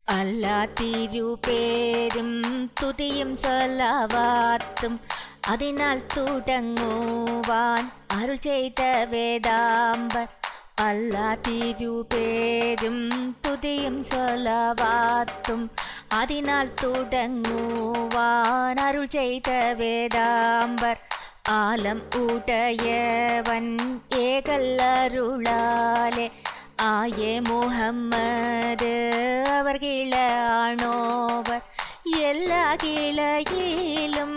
അല്ലാ തിരുപേരും തുതിയും സ്വലവാത്തും അതിനാൽ തുടങ്ങുവാൻ അരുൾ ചെയ്ത വേദാംബർ അല്ലാ തിരുപേരും തുതിയും സ്വലവാത്തും അതിനാൽ തുടങ്ങുവാൻ അരുൾ ചെയ്ത വേദാംബർ ആലം ഉടയവൻ ഏകല്ലരുളാലെ ആയെ മുഹമ്മദ് അവർ കിളാണോവർ എല്ലാ കിളയിലും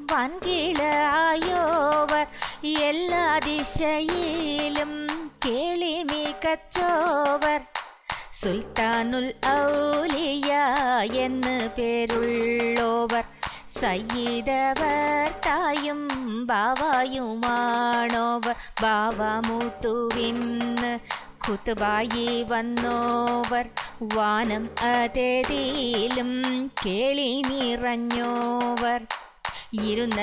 വൻകിളായോവർ എല്ലാ ദിശയിലും കേളി മികച്ചോവർ സുൽത്താനുൽ ഔലിയ എന്ന് പേരുള്ളോവർ സയ്യിദവർ തായും ബാവായുമാണോവർ ബാവമുത്തുവിന്ന് കുത്തുബായി വന്നോവർ വാനം അതേതിയിലും കേളി നിറഞ്ഞോവർ ഇരുന്ന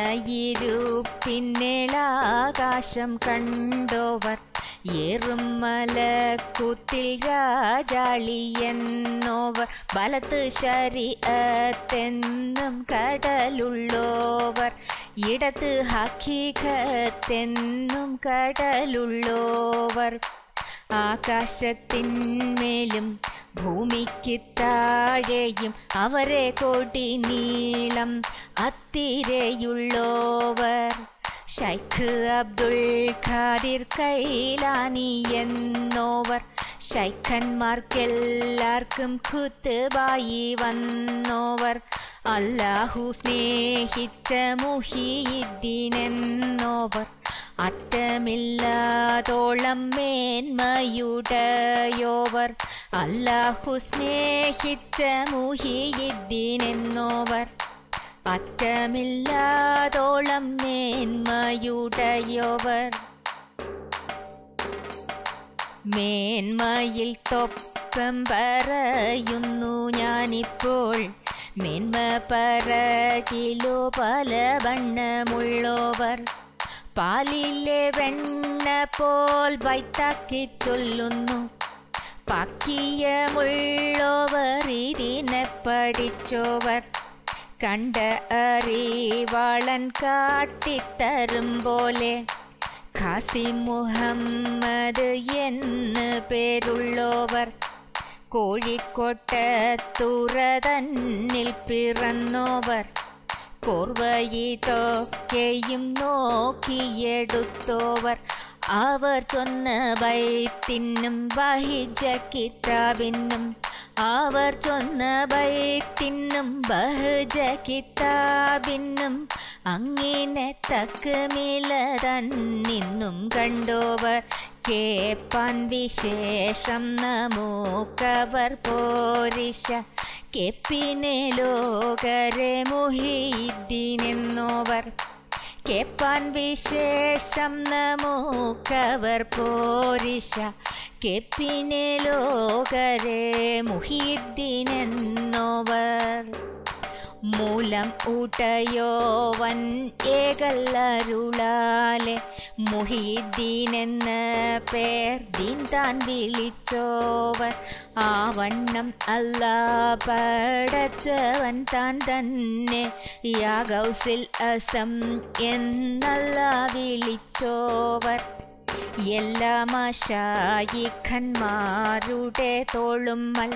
ഇരുപ്പിന്നേളാകാശം കണ്ടോവർ ഏറും മലക്കുത്തിൽ രാജാളിയെന്നോവർ ബലത്ത് ശരീരത്തെന്നും കടലുള്ളോവർ ഇടത്ത് ഹക്കീഖത്തെന്നും കടലുള്ളോവർ ആകാശത്തിന്മേലും ഭൂമിക്ക് താഴെയും അവരെ കൊടി നീളം അത്തിരയുള്ളോവർ ഷൈഖ് അബ്ദുൾ ഖാദിർ കൈലാനി എന്നോവർ ഷൈഖന്മാർക്കെല്ലാവർക്കും ഖുത്തുബായി വന്നോവർ അല്ലാഹു സ്നേഹിച്ച മുഹിയുദ്ദീനെന്നോവർ അറ്റമില്ലാതോളം മേന്മയുടയോവർ അല്ലാഹു സ്നേഹിച്ച മുഹിയുദ്ദീനെന്നോവർ അറ്റമില്ലാതോളം മേന്മയുടയോവർ മേന്മയിൽ തൊപ്പം പറയുന്നു ഞാനിപ്പോൾ മേന്മ പറകിലോ പല വണ്ണമുള്ളോവർ പാലിലെ വെണ്ണ പോൽ വൈത്താക്കി ചൊല്ലുന്നു പാക്കിയമുള്ളോവർ ഇതിനെ പഠിച്ചോവർ കണ്ട അറിവാളൻ കാട്ടിത്തരും പോലെ ഖാസി മുഹമ്മദ് എന്ന് പേരുള്ളോവർ കോഴിക്കോട്ടത്തുറ തന്നിൽ പിറന്നോവർ കോർവയിതൊക്കെയും നോക്കിയെടുത്തോവർ അവർ ചൊന്ന ബൈത്തിനും വഹിജ കിതാബിനും അവർ ചൊന്ന ബൈത്തിനും ബഹജ കിതാബിനും അങ്ങനെ തക്കുമില തന്നിന്നും കണ്ടോവർ കേപ്പാൻ വിശേഷം നമുക്കവർ പോരിശ കെപ്പിനെ ലോകരെ മുഹിദ്ദീനെന്നോവർ കേപ്പാൻ വിശേഷം നമുക്കവർ പോരിശ കെപ്പിനെ ലോകരെ മുഹിദ്ദീനെന്നോവർ മൂലം ഊട്ടയോവൻ ഏകല്ലരുളാലെ മുഹിദ്ദീൻ എന്ന പേർ ദീൻ താൻ വിളിച്ചോവർ ആ വണ്ണം അല്ല പടച്ചവൻ താൻ തന്നെ യാ ഗൗസിൽ അസം എന്നല്ല വിളിച്ചോവർ എല്ലാ മാഷായിഖന്മാരുടെ തോളുമ്മൽ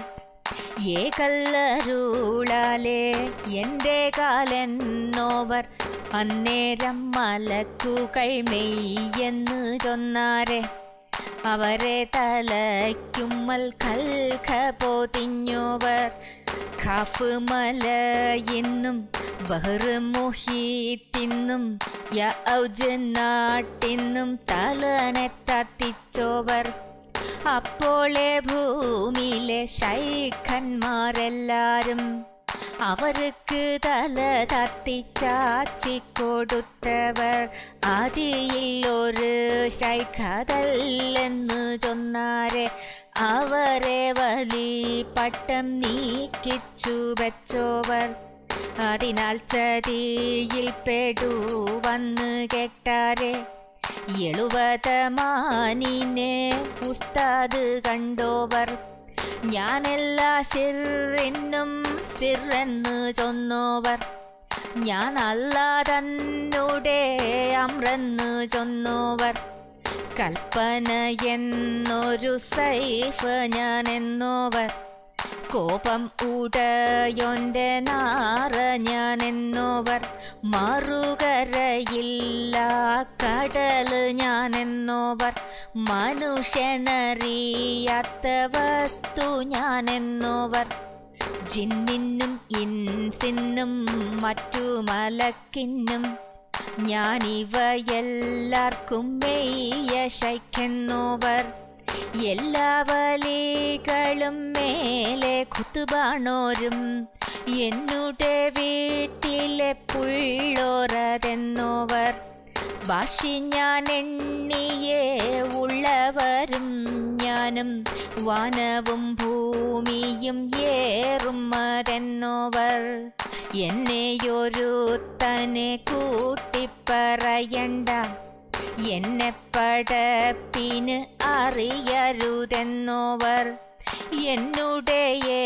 ഏകല്ലരുളാലെ എൻ്റെ കാലെന്നോവർ അന്നേരം മലക്കുകൾ മെയ്യെന്ന് ചൊന്നാരെ അവരെ തലയ്ക്കുമ്മൽ കൽഖ പൊതിഞ്ഞോവർ ഖാഫ് മല എന്നും ബഹ്റ് മുഹീത്തിന്നും യൗജ് നാട്ടിന്നും തലനെത്തത്തിച്ചോവർ അപ്പോളെ ഭൂമിയിലെ ശൈഖന്മാരെല്ലാരും അവർക്ക് തല തത്തിച്ചാച്ചി കൊടുത്തവർ ആദിയിൽ ഒരു ശൈഖതല്ലെന്ന് ചൊന്നാരെ അവരെ വലി പട്ടം നീക്കിച്ചു വെച്ചോവർ അതിനാൽ ചതിയിൽ പെടു വന്ന് കേട്ടാരെ എഴുപത് മാനിനെ ഉസ്താദ് കണ്ടോവർ ഞാനെല്ലാ സിറിനും സിറെന്ന് ചൊന്നോവർ ഞാൻ അല്ലാ തന്നോടെ അമ്രെന്ന് ചൊന്നോവർ കൽപ്പന എന്നൊരു സൈഫ് ഞാൻ എന്നോവർ കോപം ഉടയൊന്റെ നാറ ഞാൻ എന്നോവർ മറുകരയില്ല കടല് ഞാൻ എന്നോവർ മനുഷ്യനറിയാത്ത വസ്തു ഞാൻ എന്നോവർ ജിന്നിനും ഇൻസിനും മറ്റു മലക്കിനും ഞാനിവയെല്ലാവർക്കും മെയ്യ ശൈക്കെന്നോവർ എല്ലാ വലികളും മേലെ കുത്തുപാണോരും എന്നുടെ വീട്ടിലെ പുള്ളോറതെന്നോവർ ഭാഷി ഞാൻ എണ്ണിയേ ഉള്ളവരും ഞാനും വനവും ഭൂമിയും ഏറും അതെന്നോവർ എന്നെയൊരു തന്നെ കൂട്ടിപ്പറയണ്ട എന്നെ പടപ്പിന് അറിയരുതെന്നോവർ എന്നുടെ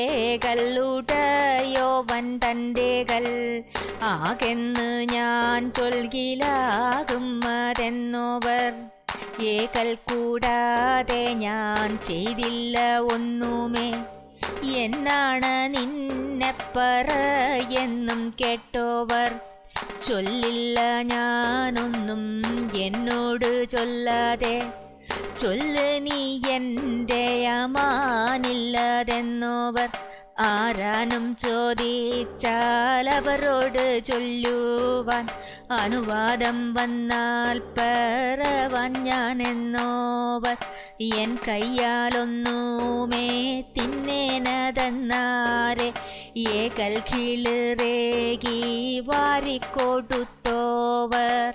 ഏകല്ലുടയോവൻ തൻ്റെകൾ ആകെന്ന് ഞാൻ ചൊൽകിലാകും അതെന്നോവർ ഏകൽ കൂടാതെ ഞാൻ ചെയ്തില്ല ഒന്നുമേ എന്നാണ് നിന്നെ പറയെന്നും കേട്ടോവർ ചൊല്ലില്ല ഞാനൊന്നും എന്നോട് ചൊല്ലാതെ ചൊല്ല് നീ എൻ്റെ അമാനില്ലതെന്നോവർ ആരാനും ചോദിച്ചാൽ അവരോട് ചൊല്ലുവാൻ അനുവാദം വന്നാൽ പറവാൻ ഞാൻ എന്നോവർ എൻ കയ്യാലൊന്നുമേ തിന്നേനതെന്നാരെ ഏകൽ കിളിറേകി വാരിക്കൊടുത്തോവർ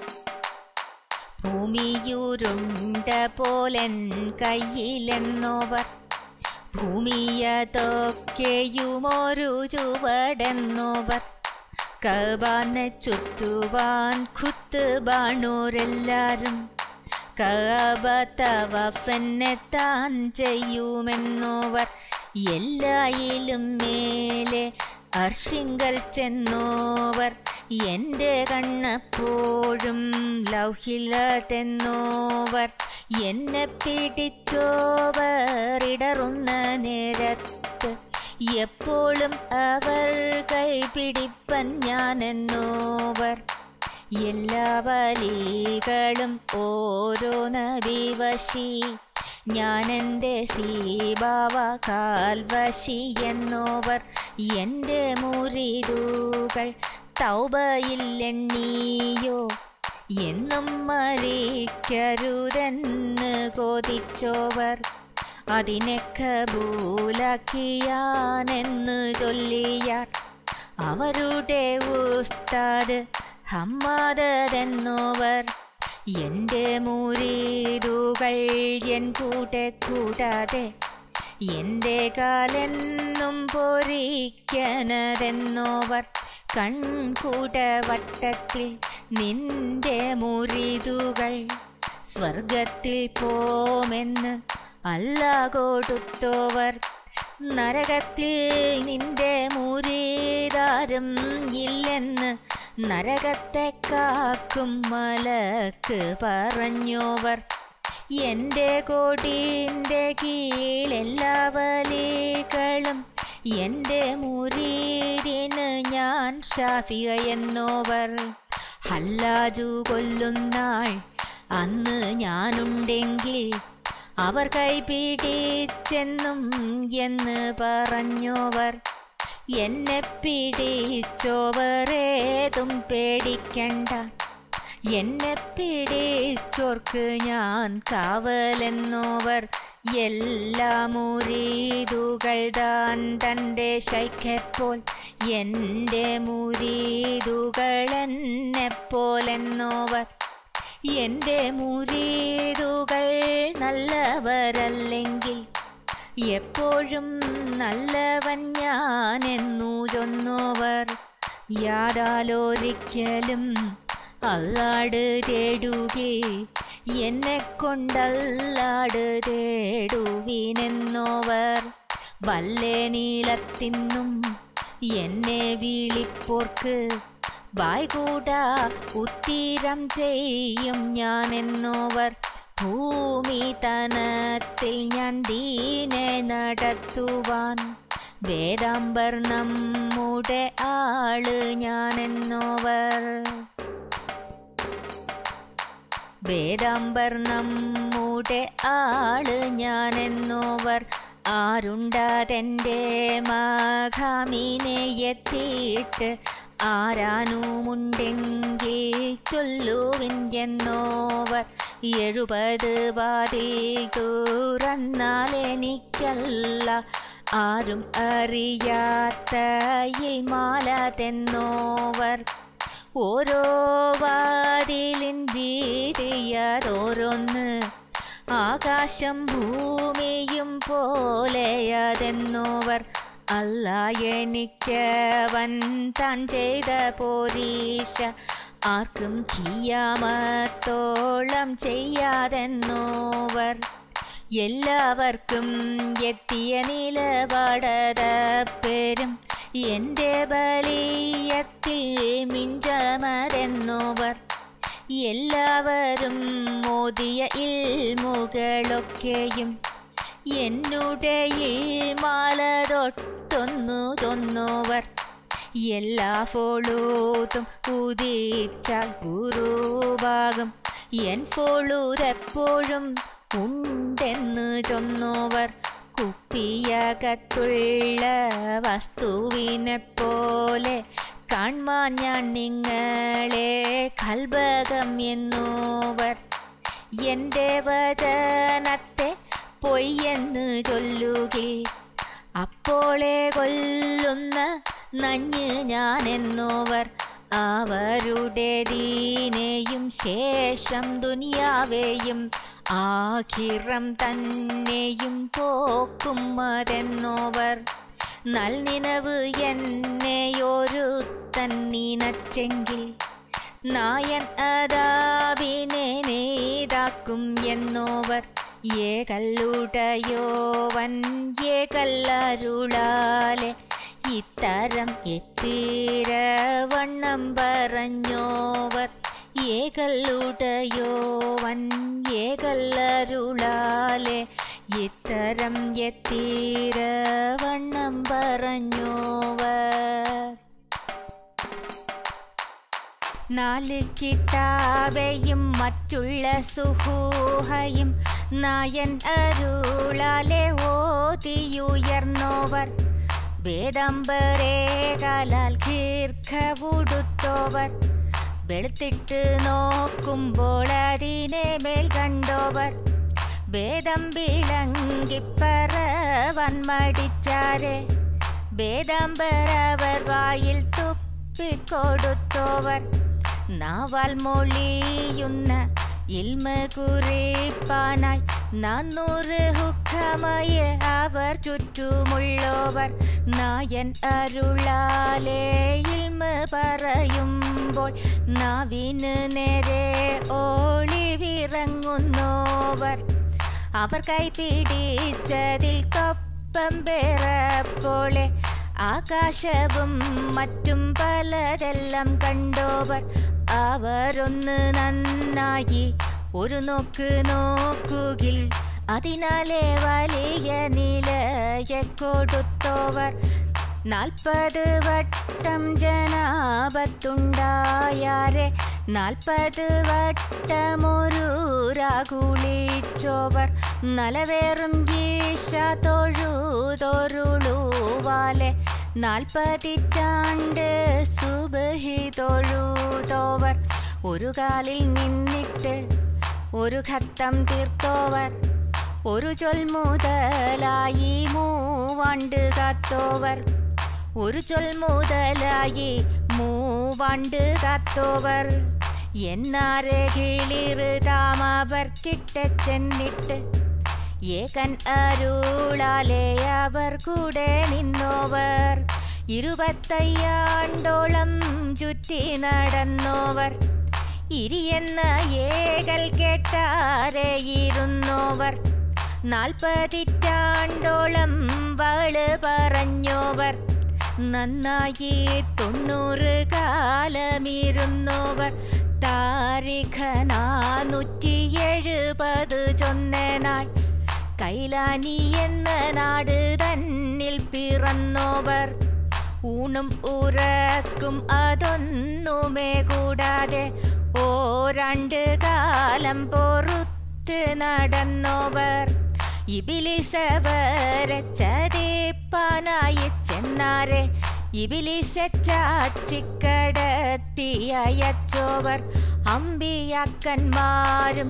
ഭൂമിയുരുണ്ട പോലൻ കയ്യിലെന്നോവർ ഭൂമിയതൊക്കെയുമൊരു ചുവടെന്നോവർ കബാനെ ചുറ്റുവാൻ കുത്തുബാണോരെല്ലാരും കബത്തവഫെന്നെ താൻ ചെയ്യുമെന്നോവർ എല്ലായിലും മേലെ അർഷിങ്കൽ ചെന്നോവർ എൻ്റെ കണ്ണപ്പോഴും ലൗഹിലതെന്നോവർ എന്നെ പിടിച്ചോവർ ഇടറുന്ന നേരത്ത് എപ്പോഴും അവർ കൈപിടിപ്പൻ ഞാൻ എന്നോവർ എല്ലാ ബലികളും ഓരോ നബിവശി ഞാൻ എൻ്റെ സീബാവ കാൽവശി എന്നോവർ എൻ്റെ മുറിതുകൾ തൗബയില്ലെണ്ണീയോ എന്നും മരിക്കരുതെന്ന് കൊതിച്ചോവർ അതിനെ കബൂലാക്കിയാനെന്ന് ചൊല്ലിയാർ അവരുടെ ഉസ്താദ് ഹമ്മാദെന്നോവർ എൻ്റെ മുരീതുകൾ എൻ കൂടെ കൂടാതെ എൻ്റെ കാലെന്നും പൊരിക്കനതെന്നോവർ കൺകൂടവട്ടത്തിൽ നിന്റെ മുറിതുകൾ സ്വർഗത്തിൽ പോമെന്ന് അല്ല കൊടുത്തോവർ നരകത്തിൽ നിന്റെ മുരീതാരം ഇല്ലെന്ന് നരകത്തെ കാക്കും മലക്ക് പറഞ്ഞോവർ എൻ്റെ കോടീൻ്റെ കീഴെല്ലാ വലികളും എൻ്റെ മുരീതിന് ഞാൻ ഷാഫിക എന്നോവർ ഹല്ലാജു കൊല്ലുന്നാൾ അന്ന് ഞാനുണ്ടെങ്കിൽ അവർ കൈപിടിച്ചെന്നും എന്ന് പറഞ്ഞോവർ എന്നെ പിടിച്ചോവറേതും പേടിക്കണ്ട എന്നെ പിടിച്ചോർക്ക് ഞാൻ കാവലെന്നോവർ എല്ലാ മുരീതുകൾ താൻ തൻ്റെ ശൈഖപ്പോൾ എൻ്റെ മുരീതുകൾ എന്നെപ്പോലെന്നോവർ എൻ്റെ മുരീതുകൾ നല്ലവരല്ലെങ്കിൽ എപ്പോഴും നല്ലവൻ ഞാനെന്നു ചൊന്നോവർ യാതാലൊരിക്കലും അല്ലാട് തേടുകേ എന്നെ കൊണ്ടല്ലാട് തേടുവിനെന്നോവർ വല്ലേ നീളത്തിന്നും എന്നെ വിളിപ്പോർക്ക് വായ്കൂട ഉത്തീരം ചെയ്യും ഞാൻ എന്നോവർ ഭൂമി തനത്തിൽ ഞാൻ ദീനെ നടത്തുവാൻ വേദാംബർ നമ്മുടെ ആള് ഞാൻ എന്നോവർ വേദാംബർ നമ്മുടെ ആള് ഞാൻ എന്നോവർ ആരുണ്ടാതെൻ്റെ മാഘാമിനെ എത്തിയിട്ട് ആരാനുമുണ്ടെങ്കിൽ ചൊല്ലുവിൻ എന്നോവർ എഴുപത് വാതിൽ തുറന്നാൽ എനിക്കല്ല ആരും അറിയാത്ത ഇൽമാല തെന്നോവർ ഓരോ വാതിലിൻ വീതിയതോരൊന്ന് ആകാശം ഭൂമിയും പോലെയതെന്നോവർ അല്ല എനിക്കവൻ താൻ ചെയ്ത പോരീശ ആർക്കും കിയാമത്തോളം ചെയ്യാതെന്നോവർ എല്ലാവർക്കും എത്തിയ നിലപാടതപ്പേരും എൻ്റെ ബലിയത്തിൽ മിഞ്ചമരെന്നോവർ എല്ലാവരും മോദിയ ഇൽമുകളൊക്കെയും എന്നുടെ മാല തൊട്ടൊന്നു ചൊന്നോവർ എല്ലാ ഫോളൂതും ഉദിച്ചാൽ ഗുരുവാകും എൻ ഫോളൂതെപ്പോഴും ഉണ്ടെന്ന് ചൊന്നോവർ കുപ്പിയകത്തുള്ള വസ്തുവിനെ പോലെ കാൺമാൻ ഞാൻ നിങ്ങളെ കൽബകം എന്നോവർ എൻ്റെ വചനത്തെ പൊയ്യെന്ന് ചൊല്ലുകേ അപ്പോളെ കൊല്ലുന്ന നഞ്ഞ് ഞാൻ എന്നോവർ അവരുടെ ദീനെയും ശേഷം ദുനിയാവേയും ആഖിറം തന്നെയും പോക്കും അതെന്നോവർ നൽനിനവ് എന്നെയൊരു തന്നീനച്ചെങ്കിൽ നായൻ അതാവിനെ നേതാക്കും എന്നോവർ ഏകല്ലുടയോവൻ ഏകല്ലരുളാലെ ഇത്തരം എത്തിരവണ്ണം പറഞ്ഞോവർ ഏകല്ലുടയോവൻ ഏകല്ലരുളാലെ ഇത്തരം എത്തിരവണ്ണം പറഞ്ഞോവർ നാല് കിതാബയും മറ്റുള്ള സുഹൂഹയും നായൻ അരുളാലെ ഓതിയുയർന്നോവർ വേദംബരേ കാലാൽ ദീർഘവുടുത്തോവർ വെളുത്തിട്ട് നോക്കുമ്പോൾ അതിനെ മേൽ കണ്ടോവർ വേദം വിളങ്കിപ്പറവൻ മടിച്ചാരെ വേദംബരവർ വായിൽ തുപ്പിക്കൊടുത്തോവർ നാവാൽ മൊഴിയുന്ന ഇൽമ കുറിപ്പാനായി നാന്നൂറ് ഹുക്കമയ അവർ ചുറ്റുമുള്ളവർ നായൻ അരുളാലേ ഇൽമ പറയുമ്പോൾ നാവിന് നേരെ ഓളിവിറങ്ങുന്നോവർ അവർ കൈപിടിച്ചതിൽ കൊപ്പം പേറപ്പോളെ ആകാശവും മറ്റും പലരെല്ലാം കണ്ടോവർ അവരൊന്ന് നന്നായി ഒരു നോക്ക് നോക്കുകിൽ അതിനാലെ വലിയ നിലയെ കൊടുത്തോവർ നാൽപ്പത് വട്ടം ജനാപത്തുണ്ടായാരെ നാൽപ്പത് വട്ടമൊരു രാകുളിച്ചോവർ നലവേറും ഈശ തൊഴുതൊരുളുവാലെ നാൽപ്പതിറ്റാണ്ട് സുബഹി തൊഴുതോവർ ഒരു കാലിൽ നിന്നിട്ട് ഒരു ഘത്തം തീർത്തോവർ ഒരു ചൊൽ മുതലായി മൂവാണ്ട് കാത്തോവർ ഒരു ചൊൽ മുതലായി മൂവാണ്ട് കാത്തോവർ എന്നാരെ കിളിറ് താമവർ കിട്ട ചെന്നിട്ട് ഏകൻ അരുളാലെ അവർ കൂടെ നിന്നോവർ ഇരുപത്തയ്യാണ്ടോളം ചുറ്റി നടന്നോവർ ഇരിയെന്ന ഏകൽ കേട്ടാരെ ഇരുന്നോവർ നാൽപ്പതിറ്റാണ്ടോളം വാള് പറഞ്ഞോവർ നന്നായി തൊണ്ണൂറ് കാലമിരുന്നോവർ താരിഖ നാനൂറ്റി എഴുപത് ചൊന്ന നാൾ കൈലാനി എന്ന നാട് തന്നിൽ പിറന്നോവർ ഊണും ഉറക്കും അതൊന്നുമേ കൂടാതെ ഓരണ്ട് കാലം പൊറുത്ത് നടന്നോവർ ഇബിലിസവരെ ചതിപ്പാനായി ചെന്നാരെ ഇബിലിസച്ചാച്ചിക്കടത്തിയച്ചോവർ അമ്പിയാക്കന്മാരും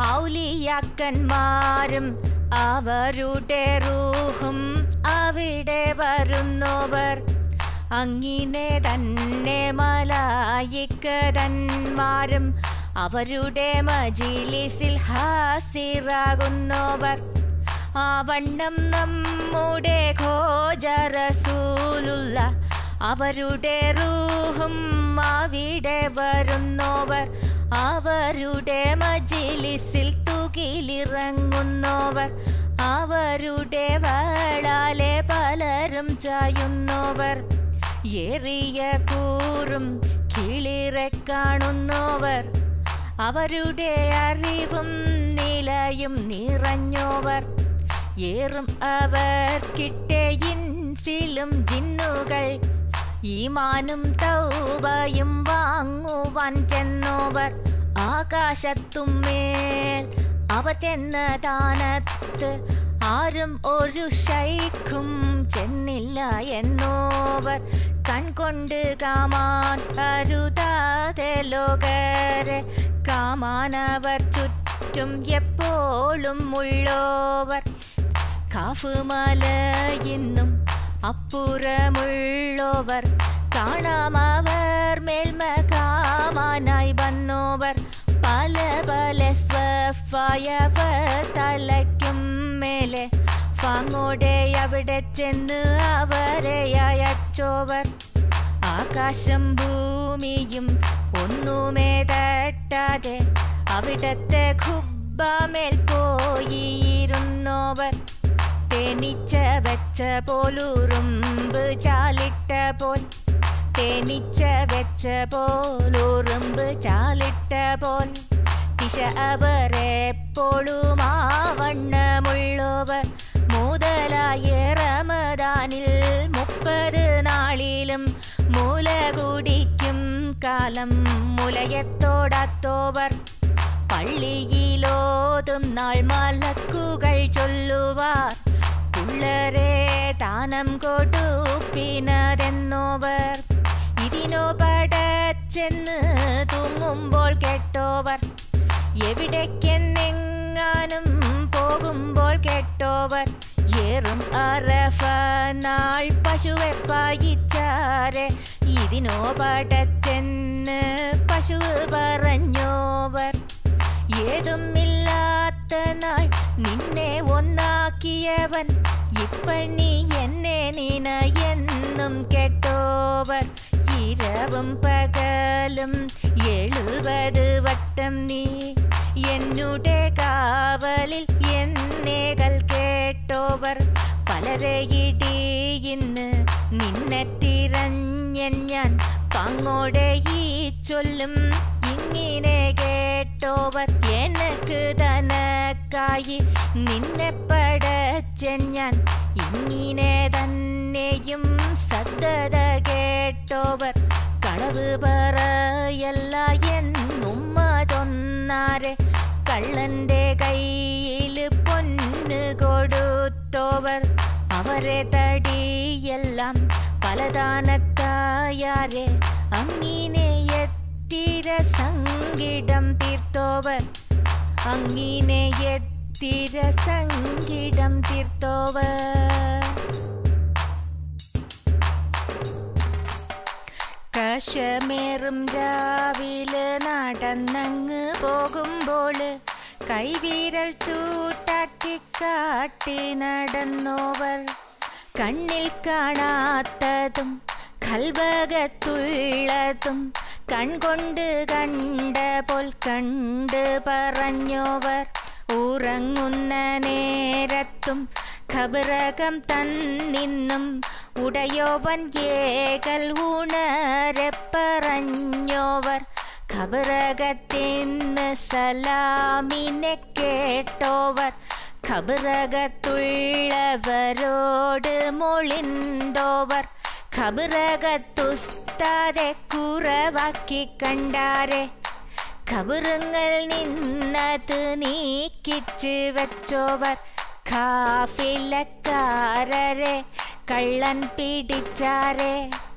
ഔലിയാക്കന്മാരും അവരുടെ റൂഹും അവിടെ വരുന്നവർ അങ്ങിനെ തന്നെ മലായിക്കതന്മാരും അവരുടെ മജിലിസിൽ ഹാസിറാകുന്നവർ ആ വണ്ണം നമ്മുടെ ഘോജറസൂലുള്ള അവരുടെ റൂഹും അവിടെ വരുന്നവർ അവരുടെ മജിലിസിൽ തുകിലിറങ്ങുന്നവർ അവരുടെ വാളാലെ പലരും ചായുന്നവർ ഏറിയ കൂറും കിളിറെ കാണുന്നവർ അവരുടെ അറിവും നിലയും നിറഞ്ഞോവർ ഏറും അവർ കിട്ടയിൻസിലും ജിന്നുകൾ ഈമാനും തൗബയും വാങ്ങുവാൻ ചെന്നോവർ ആകാശത്തുമേൽ അവർ ചെന്ന താനത്ത് ആരും ഒരു ഷൈഖും ചെന്നില്ല എന്നോവർ കൺകൊണ്ട് കാമാൻ അരുതാതെ ലോകരെ കാമാനവർ ചുറ്റും എപ്പോഴും ഉള്ളോവർ കാഫ് മല ഇന്നും അപ്പുറമുള്ളോവർ കാണാമവർ മേൽമ കാമാനായി വന്നോവർ പല പല സ്വഫായവർ തലയ്ക്കും മേലെ ഫാങ്ങോടെ അവിടെ ചെന്ന് അവരെ അയച്ചോവർ ആകാശം ഭൂമിയും ഒന്നുമേ തട്ടാതെ അവിടത്തെ ഖുബ്ബമേൽ പോയിരുന്നോവർ തേനീച്ച വെച്ച പോലുറുമ്പ് ചാലിട്ട പോൽ തേനീച്ച വെച്ച പോലുറുമ്പ് ചാലിട്ട പോൽ ദിശ അവരെപ്പോഴും ആവണ്ണമുള്ളവർ മുതലായ റമദാനിൽ മുപ്പത് നാളിലും മൂല കുടിക്കും കാലം മുലയത്തോടാത്തോവർ പള്ളിയിലോതും നാൾ മലക്കുകൾ ചൊല്ലുവാർ പിള്ളരെ ദാനം കൊടുപ്പിനതെന്നോവർ ഇതിനോ പടച്ചെന്ന് തൂങ്ങുമ്പോൾ കേട്ടോവർ എവിടേക്കെന്നെങ്ങാനും പോകുമ്പോൾ കേട്ടോവർ ഏറും അറഫ നാൾ പശുവെ പായിച്ചാരെ ഇതിനോ പടച്ചെന്ന് പശു പറഞ്ഞോവർ ഏതുമില്ലാത്ത നാൾ നിന്നെ ഒന്നാക്കിയവൻ ഇപ്പണി എന്നെ നിനയെന്നും കേട്ടോവർ ഇരവും പകലും എഴുപത് വട്ടം നീ എന്നുടെ കാവലിൽ എന്നേകൾ കേട്ടോവർ പലരെ ഇടിയിന്ന് നിന്നെ തിരഞ്ഞൻ ഞാൻ പങ്ങോടെ ഈ ചൊല്ലും ഇങ്ങനെ കേട്ടോവർ എനക്ക് തനക്കായി നിന്നെ പടച്ചൻ ഞാൻ ഇങ്ങനെ തന്നെയും സദ്ദത കേട്ടോവർ കളവ് പറയല്ല എന്നുമ്മ ചൊന്നാരെ കള്ളന്റെ കയ്യിൽ പൊന്ന് കൊടുത്തോവർ അവരെ തടിയെല്ലാം പലതാനത്തായാരെ അങ്ങിനെ എത്തിര സങ്കിടം തീർത്തോവർ അങ്ങിനെ എത്തിര സങ്കിടം തീർത്തോവർ കശമേറും രാവിലെ നടന്നങ്ങ് പോകുമ്പോൾ കൈവീരൽ ചൂട്ടാക്കി കാട്ടി നടന്നോവർ കണ്ണിൽ കാണാത്തതും കൽവകത്തുള്ളതും കൺകൊണ്ട് കണ്ട പോൽ കണ്ട് പറഞ്ഞോവർ ഉറങ്ങുന്ന നേരത്തും ഖബറകം തന്നിന്നും ഉടയോവൻ ഏകൽ ഉണരെ പറഞ്ഞോവർ ഖബറകത്തിന്ന് സലാമിനെ കേട്ടോവർ ഖബറകത്തുള്ളവരോട് മൊളിന്തോവർ ഖബറകത്തുസ്താതെ കുറവാക്കി കണ്ടാരെ ഖബറുങ്ങൾ നിന്നത് നീക്കിച്ച് വെച്ചോവർ ഖാഫിലക്കാരരെ കള്ളൻ പിടിച്ചാരെ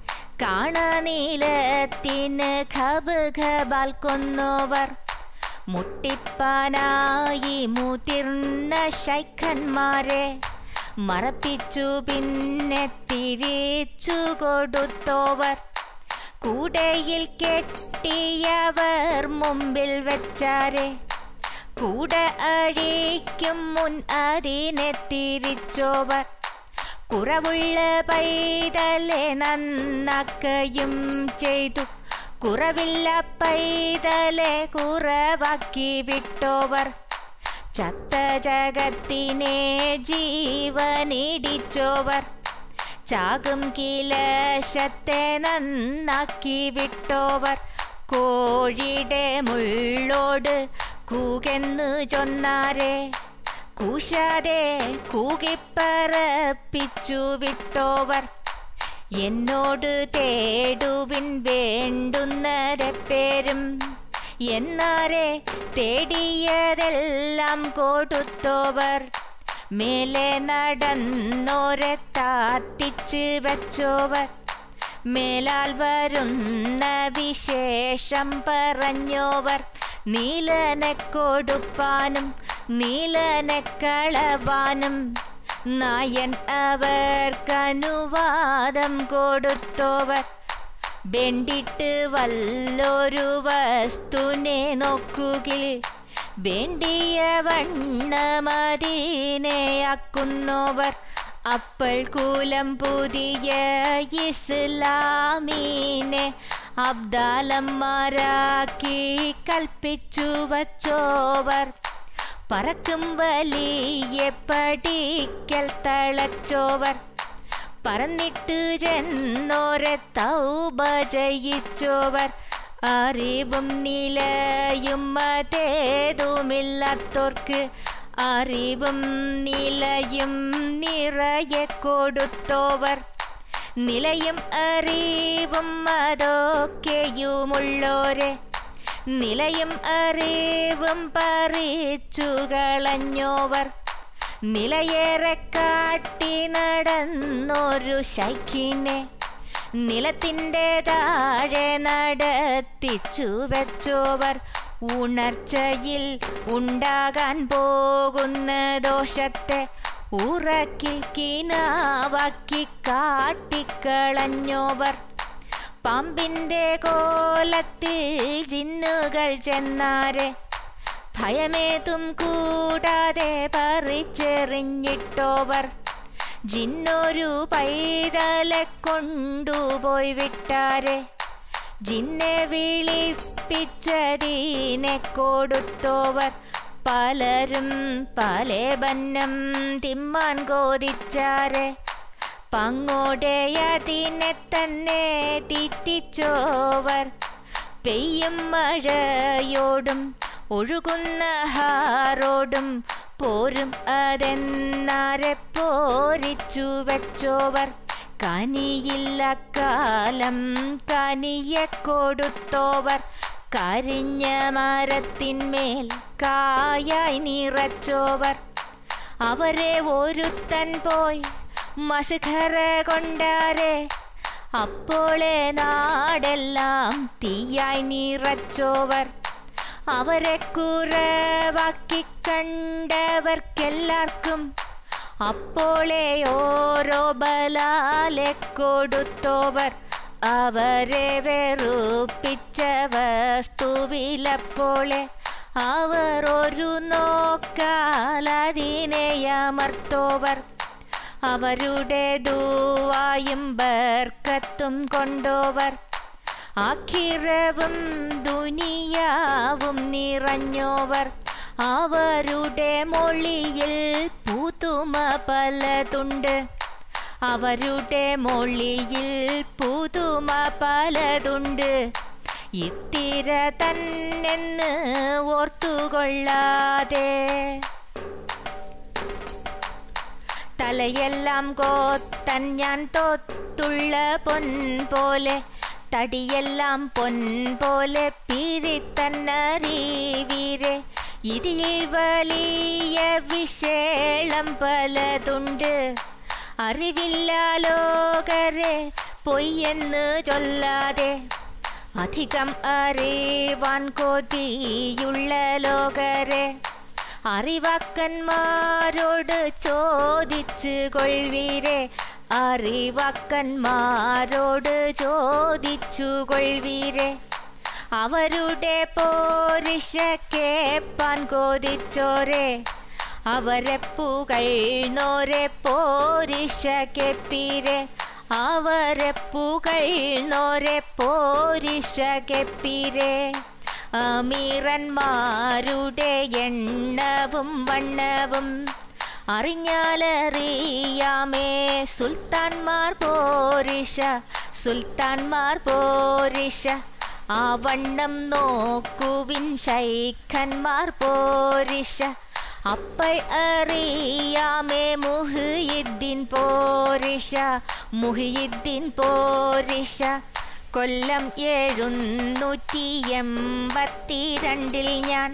കാണാനീലത്തിന് ഖബ് ഖബാൽ കൊന്നോവർ മുട്ടിപ്പാനായി മുതിർന്ന ശൈഖന്മാരെ മറപ്പിച്ചു പിന്നെ തിരിച്ചു കൊടുത്തോവർ കൂടയിൽ കെട്ടിയവർ മുമ്പിൽ വെച്ചാരെ കൂട അഴിക്കും മുൻ അതിനെ തിരിച്ചോവർ കുറവുള്ള പൈതലെ നന്നാക്കുകയും ചെയ്തു കുറവില്ല പൈതലെ കുറവാക്കി വിട്ടോവർ ചത്ത ജഗത്തിനെ ജീവനിടിച്ചോവർ ചാകും കിലശത്തെ നന്നാക്കി വിട്ടോവർ കോഴിയുടെ മുള്ളോട് കൂകെന്നു ചൊന്നാരെ കൂശാതെ കൂകിപ്പറപ്പിച്ചു വിട്ടോവർ എന്നോട് തേടുവിൻ വേണ്ടുന്നത് പേരും എന്നാരെ തേടിയതെല്ലാം കൊടുത്തോവർ മേലെ നടന്നോരെ താത്തിച്ച് വെച്ചോവർ മേലാൽ വരുന്ന വിശേഷം പറഞ്ഞോവർ നീലനെ കൊടുപ്പാനും നീലനെ കളവാനും നായൻ അവർക്കനുവാദം കൊടുത്തോവർ വേണ്ടിട്ട് വല്ലൊരു വസ്തുനെ നോക്കുകിൽ വേണ്ടിയ വണ്ണമതിനെയാക്കുന്നവർ അപ്പോൾ കൂലം പുതിയ ഇസ്ലാമീനെ അബ്ദാലന്മാരാക്കി കൽപ്പിച്ചു വച്ചോവർ പറക്കും വലിയ പടിക്കൽ തളച്ചോവർ പറന്നിട്ട് ചെന്നോരെ തൗബ ജയിച്ചോവർ അറിവും നിലയും അതേതുമില്ലാത്തോർക്ക് അറിവും നിലയും നിറയെ കൊടുത്തോവർ നിലയും അറിവും അതൊക്കെയുമുള്ളോരെ നിലയും അറിവും പറിച്ചു കളഞ്ഞോവർ നിലയേറെ കാട്ടി നടന്നൊരു ശൈഖിനെ നിലത്തിൻ്റെ താഴെ നടത്തിച്ചു വെച്ചോവർ ഉണർച്ചയിൽ ഉണ്ടാകാൻ പോകുന്ന ദോഷത്തെ ഉറക്കിൽ കിനാവാക്കി കാട്ടിക്കളഞ്ഞോവർ പാമ്പിൻ്റെ കോലത്തിൽ ജിന്നുകൾ ചെന്നാരെ ഭയമേതും കൂടാതെ പറിച്ചെറിഞ്ഞിട്ടോവർ ജിന്നൊരു പൈതലെ കൊണ്ടുപോയി വിട്ടാരെ ജിന്നെ വിളിപ്പിച്ചതിനെ കൊടുത്തോവർ പലരും പല ബന്നം തിമ്മാൻ കോതിച്ചാരെ പങ്ങോടെയതിനെ തന്നെ തീറ്റിച്ചോവർ പെയ്യും മഴയോടും ഒഴുകുന്ന ഹാറോടും പോരും അതെന്നാരെ പോരിച്ചു വെച്ചോവർ കനിയില്ല കാലം കനിയെ കൊടുത്തോവർ കരിഞ്ഞ മരത്തിന്മേൽ കായായി നിറച്ചോവർ അവരെ ഒരുത്തൻ പോയി മസ്ഖറ കൊണ്ടാരെ അപ്പോളെ നാടെല്ലാം തീയായി നിറച്ചോവർ അവരെ കുറവാക്കി കണ്ടവർക്കെല്ലാവർക്കും അപ്പോളെ ഓരോ ബലാലെ കൊടുത്തോവർ അവരെ വെറുപ്പിച്ച വസ്തുവിലപ്പോളെ അവർ ഒരു നോക്കാലതിനെ അമർത്തോവർ അവരുടെ ദൂവായും ബർക്കത്തും കൊണ്ടോവർ ആഖിറവും ദുനിയാവും നിറഞ്ഞോവർ അവരുടെ മൊഴിയിൽ പുതുമ പലതുണ്ട് അവരുടെ മൊഴിയിൽ പുതുമ പലതുണ്ട് ഇത്തിര തന്നെന്ന് ഓർത്തുകൊള്ളാതെ തലയെല്ലാം കോത്തൻ ഞാൻ തോത്തുള്ള പൊൻ പോലെ തടിയെല്ലാം പൊൻ പോലെ പിരിത്തന്നറിവീരെ ഇതിൽ വലിയ വിശേളം പലതുണ്ട് അറിവില്ല ലോകരെ പൊയ്യെന്ന് ചൊല്ലാതെ അധികം അറിവാൻ കൊതിയുള്ള ലോകരെ അറിവാക്കന്മാരോട് ചോദിച്ചു കൊൾവീരെ അറിവാക്കന്മാരോട് ചോദിച്ചു കൊൾവീരെ അവരുടെ പോരിശ കേപ്പാൻ കൊതിച്ചോരെ അവരെ പുകഴ്ന്നോരെ പോരിശ കെപ്പീരെ അവരെ പുകഴ്ന്നോരെ പോരിശ കെപ്പീരെ അമീറന്മാരുടെ എണ്ണവും വണ്ണവും അറിഞ്ഞാലറിയാമേ സുൽത്താൻമാർ പോരിശ സുൽത്താൻമാർ പോരിശ ആ വണ്ണം നോക്കുവിൻ ശൈഖന്മാർ പോരിശ അപ്പോൾ അറിയാമേ മുഹിയുദ്ദീൻ പോരിശ മുഹിയുദ്ദീൻ പോരിശ കൊല്ലം എഴുന്നൂറ്റി എൺപത്തിരണ്ടിൽ ഞാൻ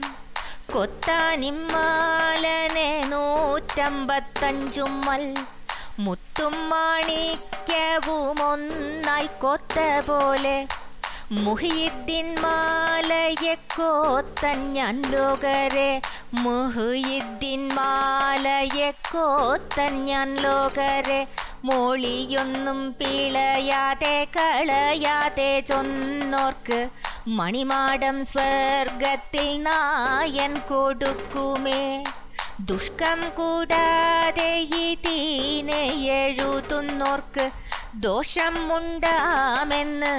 കൊത്താനിമ്മാലനെ നൂറ്റമ്പത്തഞ്ചുമ്മൽ മുത്തും മാണിക്യവും ഒന്നായി കൊത്ത പോലെ മുഹിയുദ്ദീൻ മാലയെ കോത്തൻ ഞാൻ ലോകരെ മുഹിയുദ്ദീൻ മാലയെ കോത്തൻ ഞാൻ ലോകരെ മോളിയൊന്നും പിളയാതെ കളയാതെ ചൊന്നോർക്ക് മണിമാടം സ്വർഗത്തിൽ നായൻ കൊടുക്കുമേ ദുഷ്കം കൂടാതെ ഇതിനെ എഴുതുന്നോർക്ക് ദോഷം ഉണ്ടാമെന്ന്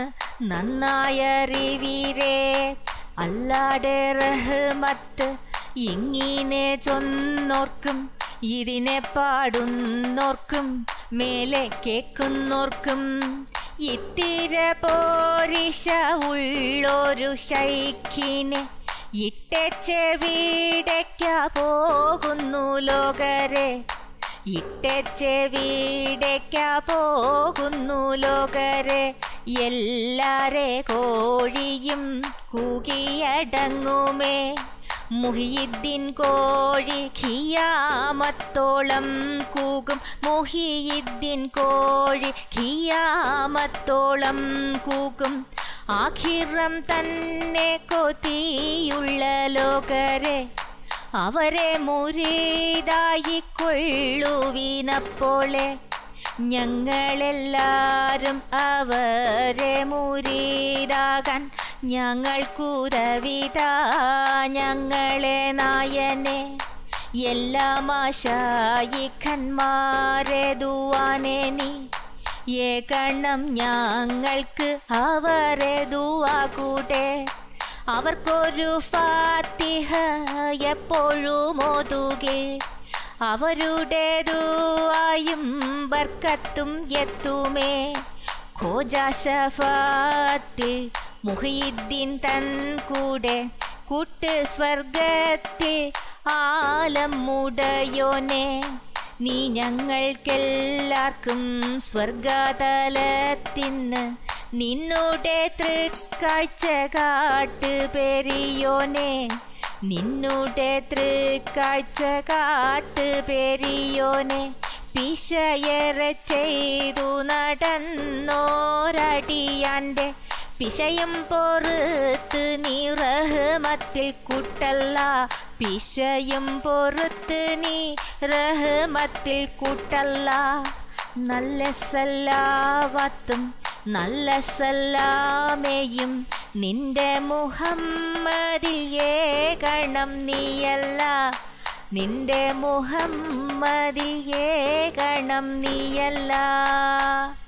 നന്നായറിവീരേ അല്ലാടെ റഹ്മത്ത് ഇങ്ങനെ ചൊന്നോർക്കും ഇതിനെ പാടുന്നോർക്കും മേലെ കേക്കുന്നോർക്കും ഇത്തിര പോരിശ ഉള്ളൊരു ശൈഖിനെ ഇട്ടച്ച് വീടയ്ക്ക പോകുന്നു ലോകരെ ഇട്ടച്ച് വീടയ്ക്ക പോകുന്നു ലോകരെ എല്ലാരെ കോഴിയും കൂകിയടങ്ങുമേ മുഹിയുദ്ദീൻ കോഴി ഖിയാമത്തോളം കൂകും മുഹിയുദ്ദീൻ കോഴി ഖിയാമത്തോളം കൂകും ആഖിറം തന്നെ കൊതിയുള്ള ലോകരെ അവരെ മുരീതായി കൊള്ളുവിനപ്പോളെ ഞങ്ങളെല്ലാരും അവരെ മുരീതാകാൻ ഞങ്ങൾക്കുതവിത ഞങ്ങളെ നായനെ എല്ലാ മാശായിഖന്മാരെ ദുവാനെ നീ ഏകണം ഞങ്ങൾക്ക് അവരെ ദുവാ കൂടെ അവർക്കൊരു ഫാത്തിഹ എപ്പോഴും ഓതുകെ അവരുടെ ദുവായും ബർക്കത്തും എത്തുമേ ഖോജാശഫാത്തിൽ മുഹിയുദ്ദീൻ തൻ കൂടെ കൂട്ട് സ്വർഗത്തിൽ ആലം മുടയോനെ നീ ഞങ്ങൾക്കെല്ലാവർക്കും സ്വർഗതലത്തിന്ന് നിന്നുടെ തൃക്കാഴ്ച കാട്ട് പെരിയോനെ നിന്നുടെ തൃക്കാഴ്ച കാട്ട് പെരിയോനെ പിശയറെ ചെയ്തു നടന്നോരടിയാൻ്റെ പിശയും പൊറുത്ത് നീ റഹ്മത്തിൽ കൂട്ടല്ല പിശയും പൊറുത്ത് നീ റഹ്മത്തിൽ കൂട്ടല്ല നല്ല സല്ലാവത്തും നല്ല സല്ലാമേയും നിന്റെ മുഹമ്മദിൽ ഏകണം നീയല്ല നിന്റെ മുഹമ്മദിൽ ഏകണം നീയല്ല